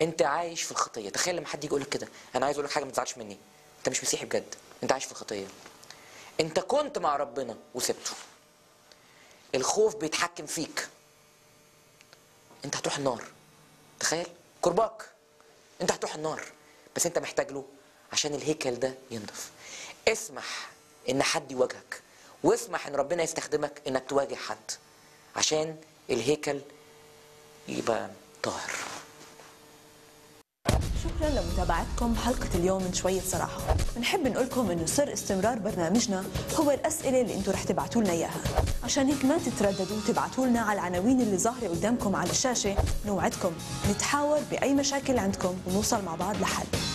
انت عايش في الخطيه تخيل لما حد يجي يقول لك كده انا عايز اقول لك حاجه ما تزعلش مني انت مش مسيحي بجد انت عايش في الخطيه انت كنت مع ربنا وسبته الخوف بيتحكم فيك انت هتروح النار تخيل كرباك انت هتروح النار بس انت محتاج له عشان الهيكل ده ينضف اسمح ان حد يواجهك واسمح ان ربنا يستخدمك انك تواجه حد عشان الهيكل يبقى طاهر شكرا لمتابعتكم حلقة اليوم من شوية صراحة بنحب نقول لكم انه سر استمرار برنامجنا هو الأسئلة اللي انتم رح تبعتوا لنا إياها عشان هيك ما تترددوا تبعتوا لنا على العناوين اللي ظاهرة قدامكم على الشاشة نوعدكم نتحاور بأي مشاكل عندكم ونوصل مع بعض لحل